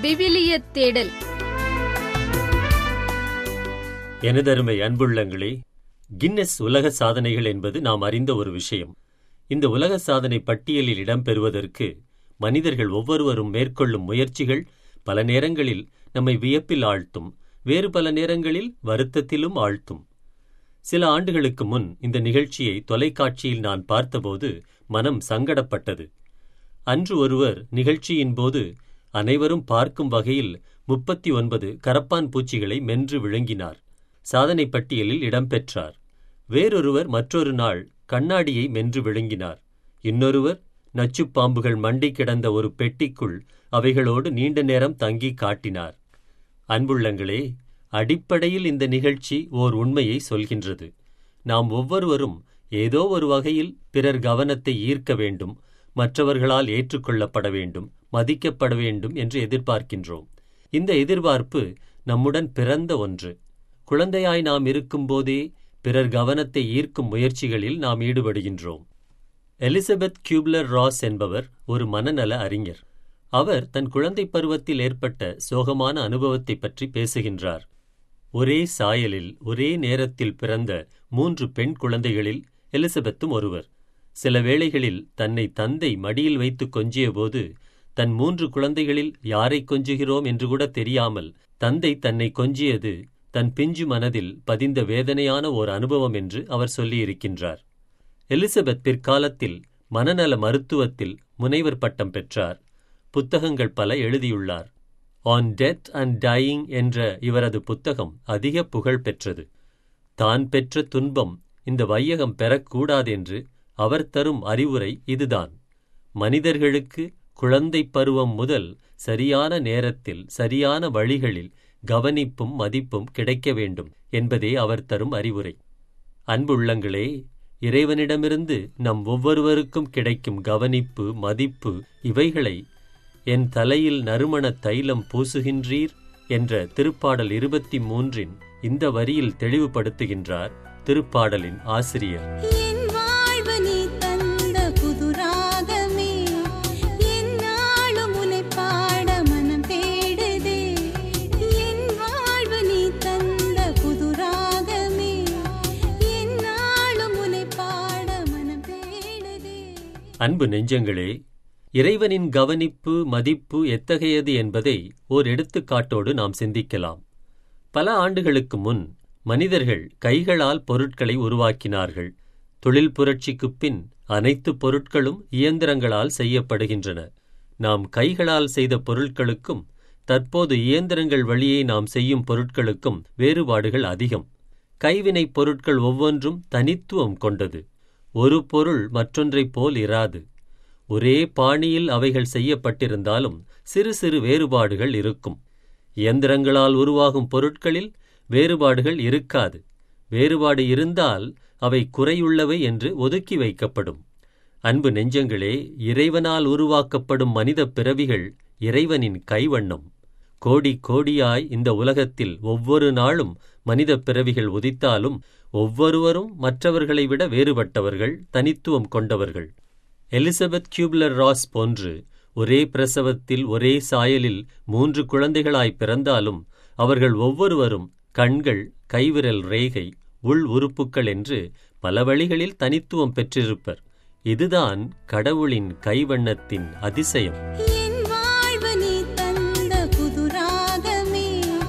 விவிலிய தேடல் எனதருமை அன்புள்ளங்களே கின்னஸ் உலக சாதனைகள் என்பது நாம் அறிந்த ஒரு விஷயம் இந்த உலக சாதனை பட்டியலில் இடம்பெறுவதற்கு மனிதர்கள் ஒவ்வொருவரும் மேற்கொள்ளும் முயற்சிகள் பல நேரங்களில் நம்மை வியப்பில் ஆழ்த்தும் வேறு பல நேரங்களில் வருத்தத்திலும் ஆழ்த்தும் சில ஆண்டுகளுக்கு முன் இந்த நிகழ்ச்சியை தொலைக்காட்சியில் நான் பார்த்தபோது மனம் சங்கடப்பட்டது அன்று ஒருவர் நிகழ்ச்சியின் போது அனைவரும் பார்க்கும் வகையில் முப்பத்தி ஒன்பது கரப்பான் பூச்சிகளை மென்று விழுங்கினார் சாதனை பட்டியலில் இடம்பெற்றார் வேறொருவர் மற்றொரு நாள் கண்ணாடியை மென்று விழுங்கினார் இன்னொருவர் நச்சுப் பாம்புகள் மண்டி கிடந்த ஒரு பெட்டிக்குள் அவைகளோடு நீண்ட நேரம் தங்கி காட்டினார் அன்புள்ளங்களே அடிப்படையில் இந்த நிகழ்ச்சி ஓர் உண்மையை சொல்கின்றது நாம் ஒவ்வொருவரும் ஏதோ ஒரு வகையில் பிறர் கவனத்தை ஈர்க்க வேண்டும் மற்றவர்களால் ஏற்றுக்கொள்ளப்பட வேண்டும் மதிக்கப்பட வேண்டும் என்று எதிர்பார்க்கின்றோம் இந்த எதிர்பார்ப்பு நம்முடன் பிறந்த ஒன்று குழந்தையாய் நாம் இருக்கும்போதே பிறர் கவனத்தை ஈர்க்கும் முயற்சிகளில் நாம் ஈடுபடுகின்றோம் எலிசபெத் கியூப்லர் ராஸ் என்பவர் ஒரு மனநல அறிஞர் அவர் தன் குழந்தை பருவத்தில் ஏற்பட்ட சோகமான அனுபவத்தை பற்றி பேசுகின்றார் ஒரே சாயலில் ஒரே நேரத்தில் பிறந்த மூன்று பெண் குழந்தைகளில் எலிசபெத்தும் ஒருவர் சில வேளைகளில் தன்னை தந்தை மடியில் வைத்து கொஞ்சியபோது தன் மூன்று குழந்தைகளில் யாரை கொஞ்சுகிறோம் என்று கூட தெரியாமல் தந்தை தன்னை கொஞ்சியது தன் பிஞ்சு மனதில் பதிந்த வேதனையான ஓர் அனுபவம் என்று அவர் சொல்லியிருக்கின்றார் எலிசபெத் பிற்காலத்தில் மனநல மருத்துவத்தில் முனைவர் பட்டம் பெற்றார் புத்தகங்கள் பல எழுதியுள்ளார் ஆன் டெத் அண்ட் டையிங் என்ற இவரது புத்தகம் அதிக புகழ் பெற்றது தான் பெற்ற துன்பம் இந்த வையகம் பெறக்கூடாதென்று அவர் தரும் அறிவுரை இதுதான் மனிதர்களுக்கு குழந்தை பருவம் முதல் சரியான நேரத்தில் சரியான வழிகளில் கவனிப்பும் மதிப்பும் கிடைக்க வேண்டும் என்பதே அவர் தரும் அறிவுரை அன்புள்ளங்களே இறைவனிடமிருந்து நம் ஒவ்வொருவருக்கும் கிடைக்கும் கவனிப்பு மதிப்பு இவைகளை என் தலையில் நறுமண தைலம் பூசுகின்றீர் என்ற திருப்பாடல் இருபத்தி மூன்றின் இந்த வரியில் தெளிவுபடுத்துகின்றார் திருப்பாடலின் ஆசிரியர் என் வாழ்வு நீ தந்த புது ராகமே என்னாலும் உன்னை பாட மனம் தேடுதே என் வாழ்வு நீ தந்த புது ராகமே என்னாலும் உன்னை பாட மனம் தேடுதே அன்பு நெஞ்சங்களே இறைவனின் கவனிப்பு மதிப்பு எத்தகையது என்பதை ஓர் எடுத்துக்காட்டோடு நாம் சிந்திக்கலாம் பல ஆண்டுகளுக்கு முன் மனிதர்கள் கைகளால் பொருட்களை உருவாக்கினார்கள் தொழில் புரட்சிக்குப் பின் அனைத்து பொருட்களும் இயந்திரங்களால் செய்யப்படுகின்றன நாம் கைகளால் செய்த பொருட்களுக்கும் தற்போது இயந்திரங்கள் வழியே நாம் செய்யும் பொருட்களுக்கும் வேறுபாடுகள் அதிகம் கைவினைப் பொருட்கள் ஒவ்வொன்றும் தனித்துவம் கொண்டது ஒரு பொருள் மற்றொன்றைப் போல் இராது ஒரே பாணியில் அவைகள் செய்யப்பட்டிருந்தாலும் சிறு சிறு வேறுபாடுகள் இருக்கும் இயந்திரங்களால் உருவாகும் பொருட்களில் வேறுபாடுகள் இருக்காது வேறுபாடு இருந்தால் அவை குறையுள்ளவை என்று ஒதுக்கி வைக்கப்படும் அன்பு நெஞ்சங்களே இறைவனால் உருவாக்கப்படும் மனித பிறவிகள் இறைவனின் கைவண்ணம் கோடி கோடியாய் இந்த உலகத்தில் ஒவ்வொரு நாளும் மனித பிறவிகள் உதித்தாலும் ஒவ்வொருவரும் மற்றவர்களை விட வேறுபட்டவர்கள் தனித்துவம் கொண்டவர்கள் எலிசபெத் கியூப்லர் ராஸ் போன்று ஒரே பிரசவத்தில் ஒரே சாயலில் மூன்று குழந்தைகளாய் பிறந்தாலும் அவர்கள் ஒவ்வொருவரும் கண்கள் கைவிரல் ரேகை உள் உறுப்புக்கள் என்று பல வழிகளில் தனித்துவம் பெற்றிருப்பர் இதுதான் கடவுளின் கைவண்ணத்தின் அதிசயம் என் வாழ்வு நீ தந்த புது ராகமே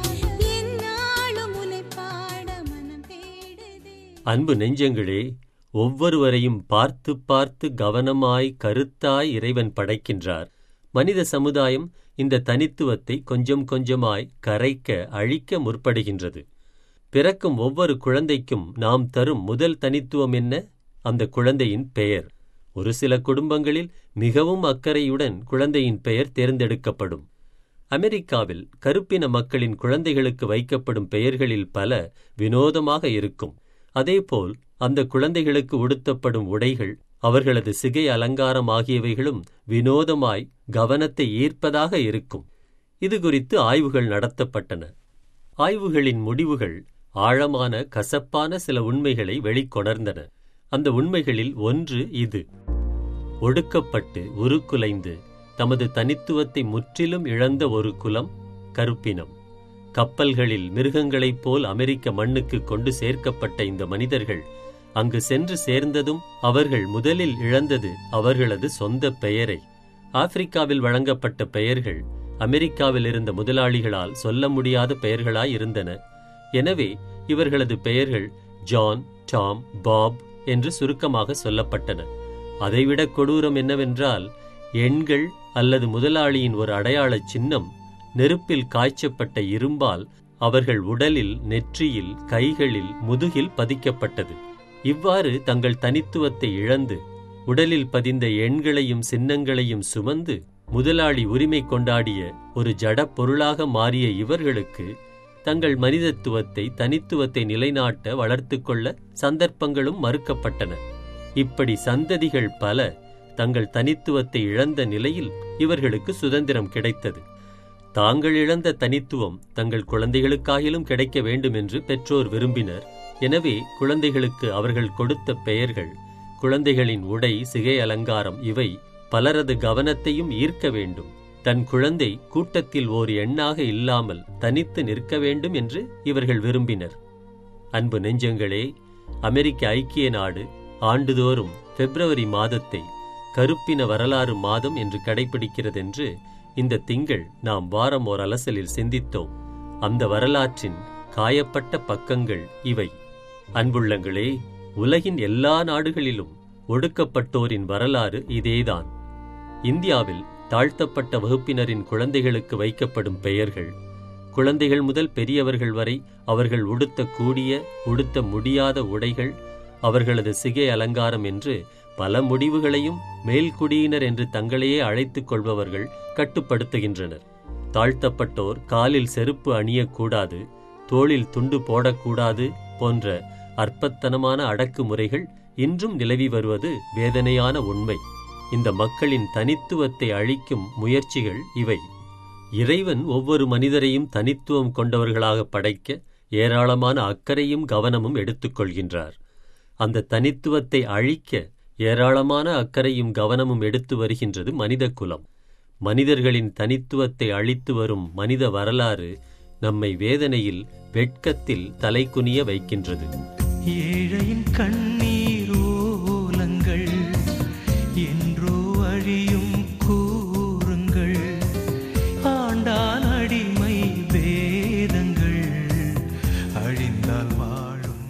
என்னாலும் உன்னை பாட மனம் தேடுதே அன்பு நெஞ்சங்களே ஒவ்வொருவரையும் பார்த்து பார்த்து கவனமாய் கருத்தாய் இறைவன் படைக்கின்றார் மனித சமுதாயம் இந்த தனித்துவத்தை கொஞ்சம் கொஞ்சமாய் கரைக்க அழிக்க முற்படுகின்றது பிறக்கும் ஒவ்வொரு குழந்தைக்கும் நாம் தரும் முதல் தனித்துவம் என்ன அந்த குழந்தையின் பெயர் ஒரு சில குடும்பங்களில் மிகவும் அக்கறையுடன் குழந்தையின் பெயர் தேர்ந்தெடுக்கப்படும் அமெரிக்காவில் கருப்பின மக்களின் குழந்தைகளுக்கு வைக்கப்படும் பெயர்களில் பல வினோதமாக இருக்கும் அதேபோல் அந்த குழந்தைகளுக்கு உடுத்தப்படும் உடைகள் அவர்களது சிகை அலங்காரம் ஆகியவைகளும் வினோதமாய் கவனத்தை ஈர்ப்பதாக இருக்கும் இது குறித்து ஆய்வுகள் நடத்தப்பட்டன ஆய்வுகளின் முடிவுகள் ஆழமான கசப்பான சில உண்மைகளை வெளிக்கொணர்ந்தன அந்த உண்மைகளில் ஒன்று இது ஒடுக்கப்பட்டு உருக்குலைந்து தமது தனித்துவத்தை முற்றிலும் இழந்த ஒரு குலம் கருப்பினம் கப்பல்களில் மிருகங்களைப் போல் அமெரிக்க மண்ணுக்கு கொண்டு சேர்க்கப்பட்ட இந்த மனிதர்கள் அங்கு சென்று சேர்ந்ததும் அவர்கள் முதலில் இழந்தது அவர்களது சொந்த பெயரை ஆப்பிரிக்காவில் வழங்கப்பட்ட பெயர்கள் அமெரிக்காவில் இருந்த முதலாளிகளால் சொல்ல முடியாத பெயர்களாய் இருந்தன எனவே இவர்களது பெயர்கள் ஜான் டாம் பாப் என்று சுருக்கமாக சொல்லப்பட்டன அதைவிட கொடூரம் என்னவென்றால் எண்கள் அல்லது முதலாளியின் ஒரு அடையாளச் சின்னம் நெருப்பில் காய்ச்சப்பட்ட இரும்பால் அவர்கள் உடலில் நெற்றியில் கைகளில் முதுகில் பதிக்கப்பட்டது இவ்வாறு தங்கள் தனித்துவத்தை இழந்து உடலில் பதிந்த எண்களையும் சின்னங்களையும் சுமந்து முதலாளி உரிமை கொண்டாடிய ஒரு ஜட பொருளாக மாறிய இவர்களுக்கு தங்கள் மனிதத்துவத்தை தனித்துவத்தை நிலைநாட்ட வளர்த்துக் கொள்ள சந்தர்ப்பங்களும் மறுக்கப்பட்டன இப்படி சந்ததிகள் பல தங்கள் தனித்துவத்தை இழந்த நிலையில் இவர்களுக்கு சுதந்திரம் கிடைத்தது தாங்கள் இழந்த தனித்துவம் தங்கள் குழந்தைகளுக்காகிலும் கிடைக்க வேண்டும் என்று பெற்றோர் விரும்பினர் எனவே குழந்தைகளுக்கு அவர்கள் கொடுத்த பெயர்கள் குழந்தைகளின் உடை சிகை அலங்காரம் இவை பலரது கவனத்தையும் ஈர்க்க வேண்டும் தன் குழந்தை கூட்டத்தில் ஓர் எண்ணாக இல்லாமல் தனித்து நிற்க வேண்டும் என்று இவர்கள் விரும்பினர் அன்பு நெஞ்சங்களே அமெரிக்க ஐக்கிய நாடு ஆண்டுதோறும் பிப்ரவரி மாதத்தை கருப்பின வரலாறு மாதம் என்று கடைபிடிக்கிறதென்று இந்த திங்கள் நாம் வாரம் ஓர் அலசலில் சிந்தித்தோம் அந்த வரலாற்றின் காயப்பட்ட பக்கங்கள் இவை அன்புள்ளங்களே உலகின் எல்லா நாடுகளிலும் ஒடுக்கப்பட்டோரின் வரலாறு இதேதான் இந்தியாவில் தாழ்த்தப்பட்ட வகுப்பினரின் குழந்தைகளுக்கு வைக்கப்படும் பெயர்கள் குழந்தைகள் முதல் பெரியவர்கள் வரை அவர்கள் உடுத்தக்கூடிய உடுத்த முடியாத உடைகள் அவர்களது சிகை அலங்காரம் என்று பல முடிவுகளையும் மேல்குடியினர் என்று தங்களையே அழைத்துக் கொள்பவர்கள் கட்டுப்படுத்துகின்றனர் தாழ்த்தப்பட்டோர் காலில் செருப்பு அணியக்கூடாது தோளில் துண்டு போடக்கூடாது போன்ற அற்பத்தனமான அடக்குமுறைகள் இன்றும் நிலவி வருவது வேதனையான உண்மை இந்த மக்களின் தனித்துவத்தை அழிக்கும் முயற்சிகள் இவை இறைவன் ஒவ்வொரு மனிதரையும் தனித்துவம் கொண்டவர்களாக படைக்க ஏராளமான அக்கறையும் கவனமும் எடுத்துக்கொள்கின்றார் அந்த தனித்துவத்தை அழிக்க ஏராளமான அக்கறையும் கவனமும் எடுத்து வருகின்றது மனித குலம் மனிதர்களின் தனித்துவத்தை அழித்து வரும் மனித வரலாறு நம்மை வேதனையில் வெட்கத்தில் தலைகுனிய வைக்கின்றது ஏழையின் கண்ணீர் ஓலங்கள் என்றோ அழியும் கூறுங்கள் ஆண்டால் அடிமை வேதங்கள் அழிந்தால் வாழும்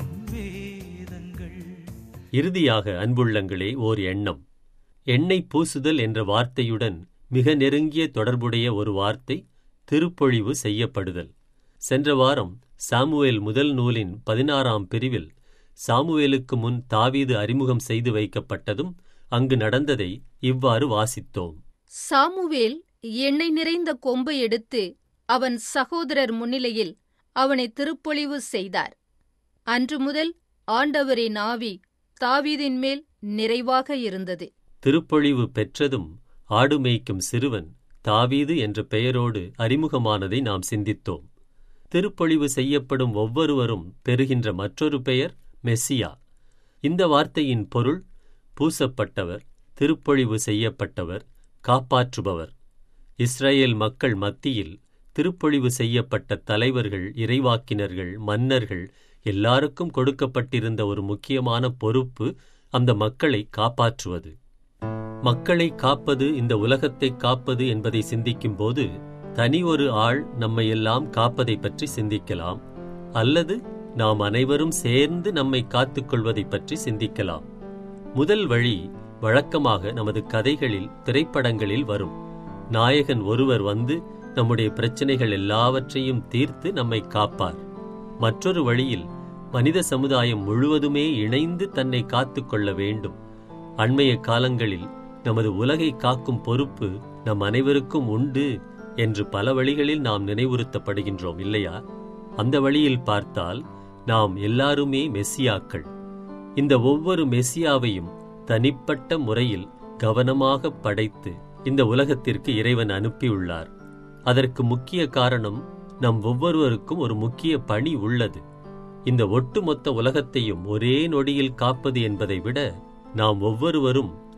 வேதங்கள் இறுதியாக அன்புள்ளங்களே ஓர் எண்ணம் எண்ணெய் பூசுதல் என்ற வார்த்தையுடன் மிக நெருங்கிய தொடர்புடைய ஒரு வார்த்தை திருப்பொழிவு செய்யப்படுதல் சென்ற வாரம் சாமுவேல் முதல் நூலின் பதினாறாம் பிரிவில் சாமுவேலுக்கு முன் தாவீது அறிமுகம் செய்து வைக்கப்பட்டதும் அங்கு நடந்ததை இவ்வாறு வாசித்தோம் சாமுவேல் எண்ணெய் நிறைந்த கொம்பை எடுத்து அவன் சகோதரர் முன்னிலையில் அவனை திருப்பொழிவு செய்தார் அன்று முதல் ஆண்டவரின் ஆவி தாவீதின் மேல் நிறைவாக இருந்தது திருப்பொழிவு பெற்றதும் ஆடு மேய்க்கும் சிறுவன் தாவீது என்ற பெயரோடு அறிமுகமானதை நாம் சிந்தித்தோம் திருப்பொழிவு செய்யப்படும் ஒவ்வொருவரும் பெறுகின்ற மற்றொரு பெயர் மெஸ்ஸியா இந்த வார்த்தையின் பொருள் பூசப்பட்டவர் திருப்பொழிவு செய்யப்பட்டவர் காப்பாற்றுபவர் இஸ்ரேல் மக்கள் மத்தியில் திருப்பொழிவு செய்யப்பட்ட தலைவர்கள் இறைவாக்கினர்கள் மன்னர்கள் எல்லாருக்கும் கொடுக்கப்பட்டிருந்த ஒரு முக்கியமான பொறுப்பு அந்த மக்களை காப்பாற்றுவது மக்களை காப்பது இந்த உலகத்தை காப்பது என்பதை சிந்திக்கும்போது தனி ஒரு ஆள் நம்மையெல்லாம் காப்பதை பற்றி சிந்திக்கலாம் அல்லது நாம் அனைவரும் சேர்ந்து நம்மை காத்துக்கொள்வதைப் பற்றி சிந்திக்கலாம் முதல் வழி வழக்கமாக நமது கதைகளில் திரைப்படங்களில் வரும் நாயகன் ஒருவர் வந்து நம்முடைய பிரச்சனைகள் எல்லாவற்றையும் தீர்த்து நம்மை காப்பார் மற்றொரு வழியில் மனித சமுதாயம் முழுவதுமே இணைந்து தன்னை காத்துக்கொள்ள வேண்டும் அண்மைய காலங்களில் நமது உலகை காக்கும் பொறுப்பு நம் அனைவருக்கும் உண்டு என்று பல வழிகளில் நாம் நினைவுறுத்தப்படுகின்றோம் இல்லையா அந்த வழியில் பார்த்தால் நாம் எல்லாருமே மெஸ்ஸியாக்கள் இந்த ஒவ்வொரு மெஸ்ஸியாவையும் தனிப்பட்ட முறையில் கவனமாக படைத்து இந்த உலகத்திற்கு இறைவன் அனுப்பியுள்ளார் அதற்கு முக்கிய காரணம் நம் ஒவ்வொருவருக்கும் ஒரு முக்கிய பணி உள்ளது இந்த ஒட்டுமொத்த உலகத்தையும் ஒரே நொடியில் காப்பது என்பதை விட நாம் ஒவ்வொருவரும்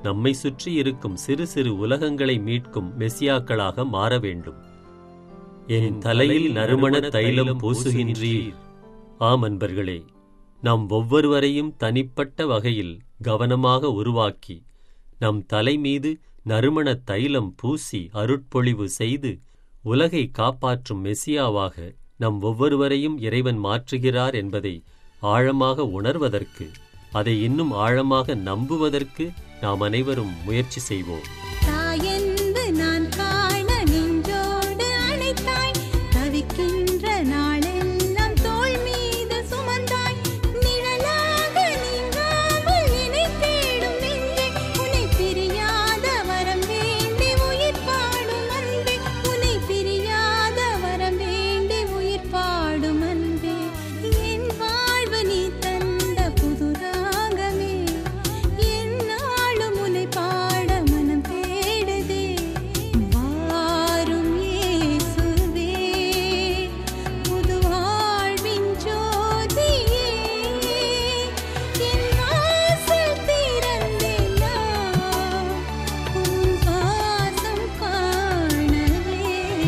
நம்மை சுற்றி இருக்கும் சிறு சிறு உலகங்களை மீட்கும் மெசியாக்களாக மாற வேண்டும் என் தலையில் நறுமண தைலம் பூசுகின்றீர் ஆம் அன்பர்களே நாம் ஒவ்வொருவரையும் தனிப்பட்ட வகையில் கவனமாக உருவாக்கி நம் தலை மீது நறுமண தைலம் பூசி அருட்பொழிவு செய்து உலகை காப்பாற்றும் மெசியாவாக நம் ஒவ்வொருவரையும் இறைவன் மாற்றுகிறார் என்பதை ஆழமாக உணர்வதற்கு அதை இன்னும் ஆழமாக நம்புவதற்கு நாம் அனைவரும் முயற்சி செய்வோம் தாயென்று நான் காண நெஞ்சோடு அணைத்தாய் தவிக்கின்ற நாளெல்லாம் தோள் மீது சுமந்தாய் நிழலாக நீங்காமல் என்னை தேடும் நெஞ்சே உன்னை பிரியாத வரம் வேண்டி உயிர் பாடும் அன்பே உன்னை பிரியாத வரம் வேண்டி உயிர் பாடும் அன்பே என் வாழ்வு நீ தந்த புது ராகமே என்னாலும் உன்னை பாட மனம் தேடுதே வாரும் இயேசுவே புது வாழ்வின் ஜோதியே என் வாசல் திறந்தேன் நான் உன் வாசம் காணவே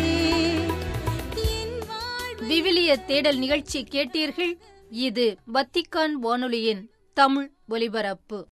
என் வாழ்வு விவிலிய தேடல் நிகழ்ச்சி கேட்டீர்கள் இது வத்திக்கான் வானொலியின் தமிழ் ஒலிபரப்பு